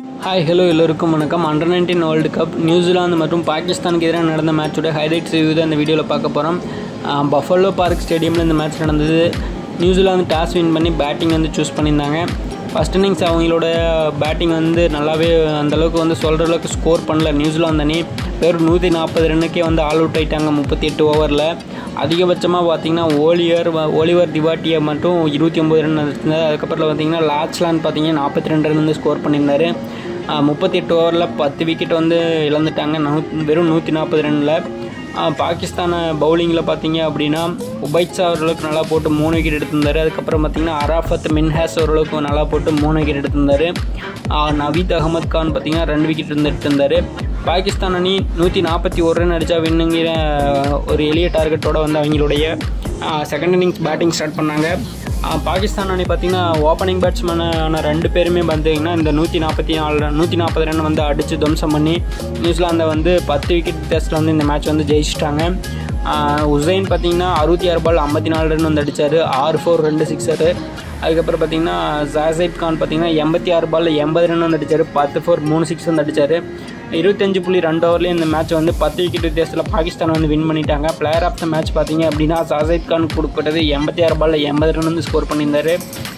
hi hello எல்லோருக்கும் வணக்கம் under nineteen world cup New Zealand மற்றும் பாகிஸ்தானுக்கு எதிராக நடந்த மேட்சோட ஹைலைட்ஸ் ரிவ்யூ தான் இந்த வீடியோவில் பார்க்க போகிறோம் பஃபலோ பார்க் ஸ்டேடியமில் இந்த மேட்ச் நடந்தது நியூசிலாந்து டாஸ் வின் பண்ணி பேட்டிங் வந்து சூஸ் பண்ணியிருந்தாங்க ஃபஸ்ட் இன்னிங்ஸ் அவங்களோட பேட்டிங் வந்து நல்லாவே அந்தளவுக்கு வந்து சொல்கிற அளவுக்கு ஸ்கோர் பண்ணல நியூசிலாந்து அணி வெறும் நூற்றி நாற்பது ரன்னுக்கே வந்து ஆல் அவுட் ஆயிட்டாங்க முப்பத்தி எட்டு ஓவரில் அதிகபட்சமாக பார்த்தீங்கன்னா ஓலியர் ஓலிவர் திவாட்டியை மட்டும் இருபத்தி ஒம்பது ரன் இருந்தார் அதுக்கப்புறம் பார்த்தீங்கன்னா லாச்லான் பார்த்தீங்கன்னா நாற்பத்தி ரெண்டு ரன் வந்து ஸ்கோர் பண்ணியிருந்தாரு முப்பத்தி எட்டு ஓவரில் பத்து விக்கெட் வந்து இழந்துட்டாங்க நூ வெறும் நூற்றி நாற்பது ரனில் பாகிஸ்தானை பவுலிங்கில் பார்த்தீங்க அப்படின்னா உபைட்ஸா ஓரளவுக்கு நல்லா போட்டு மூணு விக்கெட் எடுத்திருந்தார் அதுக்கப்புறம் பார்த்தீங்கன்னா அராஃபத் மின்ஹாஸ் ஓரளவுக்கு நல்லா போட்டு மூணு விக்கெட் எடுத்திருந்தார் நவீத் அகமது கான் பார்த்தீங்கன்னா ரெண்டு விக்கெட் இருந்து எடுத்திருந்தார் பாகிஸ்தான் அணி நூற்றி நாற்பத்தி ஒரு ரன் அடித்தா வின்னுங்கிற ஒரு எளிய டார்கெட்டோட வந்து அவங்களுடைய செகண்ட் இன்னிங்ஸ் பேட்டிங் ஸ்டார்ட் பண்ணாங்க பாகிஸ்தான் அணி பார்த்திங்கன்னா ஓப்பனிங் பேட்ஸ்மேனான ரெண்டு பேருமே பார்த்தீங்கன்னா இந்த நூற்றி நாற்பத்தி நாலு ரன் நூற்றி நாற்பது ரன் வந்து அடித்து துவம்சம் பண்ணி நியூசிலாந்தை வந்து பத்து விக்கெட் வித்தியாசத்தில் வந்து இந்த மேட்ச் வந்து ஜெயிச்சிட்டாங்க உசைன் பார்த்தீங்கன்னா அறுபத்தி ஆறு பால் ஐம்பத்தி நாலு ரன் வந்து அடித்தார் ஆறு ஃபோர் ரெண்டு சிக்ஸரு அதுக்கப்புறம் பார்த்தீங்கன்னா ஜாசைத் கான் பார்த்தீங்கன்னா எண்பத்தி ஆறு பாலில் எண்பது ரன் வந்து அடித்தார் பத்து ஃபோர் மூணு சிக்ஸ் வந்து அடித்தார் இருபத்தஞ்சு புள்ளி ரெண்டு ஓவர்லேயே இந்த மேட்ச் வந்து பத்து விக்கெட் வித்தியாசத்தில் பாகிஸ்தான் வந்து வின் பண்ணிட்டாங்க பிளேயர் ஆஃப் த மேட்ச் பார்த்தீங்க அப்படின்னா ஜாசைத் கான் கொடுக்கப்பட்டது எண்பத்தி ஆறு பாலில் எண்பது ரன் வந்து ஸ்கோர் பண்ணியிருந்தார்